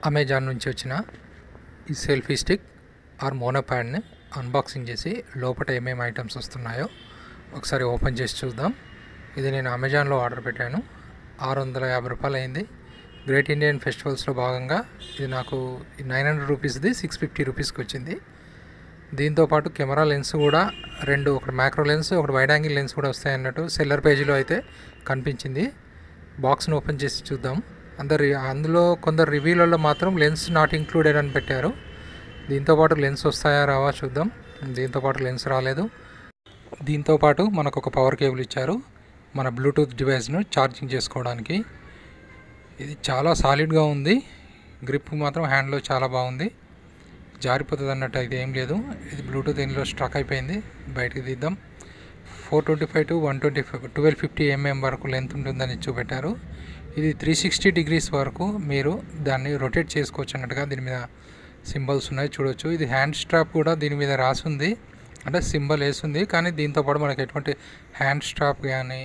Amazon నుంచి వచ్చిన ఈ సెల్ఫీ స్టిక్ ఆర్ మోనోప్యాడ్ని అన్బాక్సింగ్ చేసి లోపల ఏమేమి ఐటమ్స్ వస్తున్నాయో ఒకసారి ఓపెన్ చేసి చూద్దాం ఇది నేను అమెజాన్లో ఆర్డర్ పెట్టాను ఆరు వందల యాభై రూపాయలు అయింది గ్రేట్ ఇండియన్ ఫెస్టివల్స్లో భాగంగా ఇది నాకు నైన్ హండ్రెడ్ రూపీస్ది సిక్స్ ఫిఫ్టీ రూపీస్కి వచ్చింది దీంతో పాటు కెమెరా లెన్స్ కూడా రెండు ఒకటి మ్యాక్రో లెన్స్ ఒకటి వైడ్ యాంగిల్ లెన్స్ కూడా వస్తాయి అన్నట్టు సెల్లర్ పేజీలో అయితే కనిపించింది బాక్స్ను ఓపెన్ చేసి చూద్దాం అందరు అందులో కొందరు రివ్యూలలో మాత్రం లెన్స్ నాట్ ఇంక్లూడెడ్ అని పెట్టారు దీంతో పాటు లెన్స్ వస్తాయా రావా చూద్దాం దీంతో పాటు లెన్స్ రాలేదు దీంతో పాటు మనకు ఒక పవర్ కేబుల్ ఇచ్చారు మన బ్లూటూత్ డివైస్ను ఛార్జింగ్ చేసుకోవడానికి ఇది చాలా సాలిడ్గా ఉంది గ్రిప్ మాత్రం హ్యాండ్లో చాలా బాగుంది జారిపోతుంది అన్నట్టు అయితే ఏం లేదు ఇది బ్లూటూత్ ఇందులో స్ట్రక్ అయిపోయింది బయటకు తీద్దాం four twenty five to one twenty five twelve fifty MM వరకు లెంత్ ఉంటుందని చూపెట్టారు ఇది త్రీ సిక్స్టీ డిగ్రీస్ వరకు మీరు దాన్ని రొటేట్ చేసుకోవచ్చు అన్నట్టుగా దీని మీద సింబల్స్ ఉన్నాయి చూడొచ్చు ఇది హ్యాండ్ స్ట్రాప్ కూడా దీని మీద రాసుంది అంటే సింబల్ వేసింది కానీ దీంతో పాటు మనకి ఎటువంటి హ్యాండ్ స్ట్రాప్ కానీ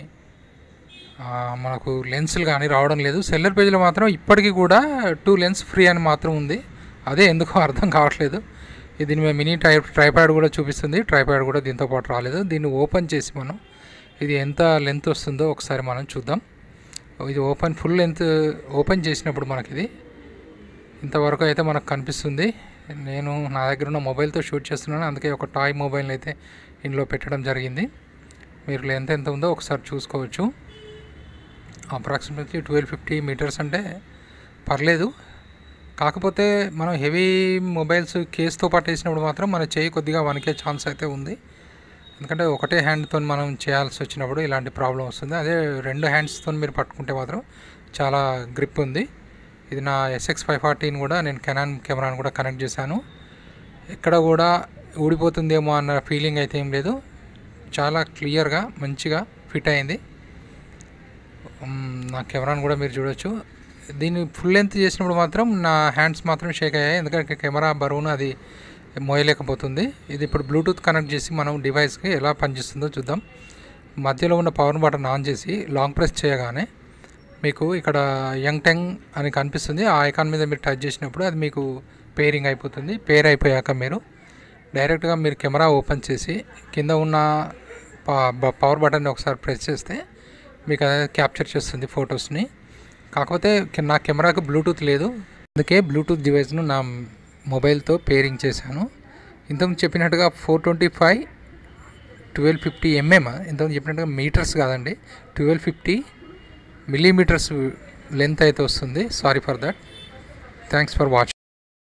మనకు లెన్సులు కానీ రావడం లేదు సెల్లర్ పేజీలో మాత్రం ఇప్పటికీ కూడా టూ లెన్స్ ఫ్రీ అని మాత్రం ఉంది అదే ఎందుకో అర్థం కావట్లేదు ఇది దీని మీద మినీ ట్రై ట్రైప్యాడ్ కూడా చూపిస్తుంది ట్రైప్యాడ్ కూడా దీంతో పాటు రాలేదు దీన్ని ఓపెన్ చేసి మనం ఇది ఎంత లెంత్ వస్తుందో ఒకసారి మనం చూద్దాం ఇది ఓపెన్ ఫుల్ లెంత్ ఓపెన్ చేసినప్పుడు మనకి ఇది ఇంతవరకు అయితే మనకు కనిపిస్తుంది నేను నా దగ్గర ఉన్న మొబైల్తో షూట్ చేస్తున్నాను అందుకే ఒక టాయ్ మొబైల్ అయితే ఇందులో పెట్టడం జరిగింది మీరు లెంత్ ఎంత ఉందో ఒకసారి చూసుకోవచ్చు అప్రాక్సిమేట్లీ ట్వెల్వ్ ఫిఫ్టీ మీటర్స్ అంటే పర్లేదు కాకపోతే మనం హెవీ మొబైల్స్ కేస్తో పాటు వేసినప్పుడు మాత్రం మన చేయి కొద్దిగా వణికే ఛాన్స్ అయితే ఉంది ఎందుకంటే ఒకటే హ్యాండ్తో మనం చేయాల్సి వచ్చినప్పుడు ఇలాంటి ప్రాబ్లం వస్తుంది అదే రెండు హ్యాండ్స్తో మీరు పట్టుకుంటే మాత్రం చాలా గ్రిప్ ఉంది ఇది నా ఎస్ఎక్స్ ఫైవ్ ఫార్టీని కూడా నేను కెనాన్ కెమెరాని కూడా కనెక్ట్ చేశాను ఎక్కడ కూడా ఊడిపోతుందేమో అన్న ఫీలింగ్ అయితే ఏం లేదు చాలా క్లియర్గా మంచిగా ఫిట్ అయింది నా కెమెరాను కూడా మీరు చూడొచ్చు దీన్ని ఫుల్ లెంత్ చేసినప్పుడు మాత్రం నా హ్యాండ్స్ మాత్రం షేక్ అయ్యాయి ఎందుకంటే కెమెరా బరువును అది మోయలేకపోతుంది ఇది ఇప్పుడు బ్లూటూత్ కనెక్ట్ చేసి మనం డివైస్కి ఎలా పనిచేస్తుందో చూద్దాం మధ్యలో ఉన్న పవర్ బటన్ ఆన్ చేసి లాంగ్ ప్రెస్ చేయగానే మీకు ఇక్కడ యంగ్ టెంగ్ అని కనిపిస్తుంది ఆ ఐకాన్ మీద మీరు టచ్ చేసినప్పుడు అది మీకు పేరింగ్ అయిపోతుంది పేర్ అయిపోయాక మీరు డైరెక్ట్గా మీరు కెమెరా ఓపెన్ చేసి కింద ఉన్న పవర్ బటన్ ఒకసారి ప్రెస్ చేస్తే మీకు అదే క్యాప్చర్ చేస్తుంది ఫొటోస్ని కాకపోతే నా కెమెరాకు బ్లూటూత్ లేదు అందుకే బ్లూటూత్ డివైస్ను నా మొబైల్తో పేరింగ్ చేశాను ఇంతకుముందు చెప్పినట్టుగా four twenty five twelve fifty MM ఇంతకుముందు చెప్పినట్టుగా మీటర్స్ కాదండి ట్వెల్వ్ ఫిఫ్టీ మిల్లీమీటర్స్ లెంత్ అయితే వస్తుంది sorry for that thanks for watching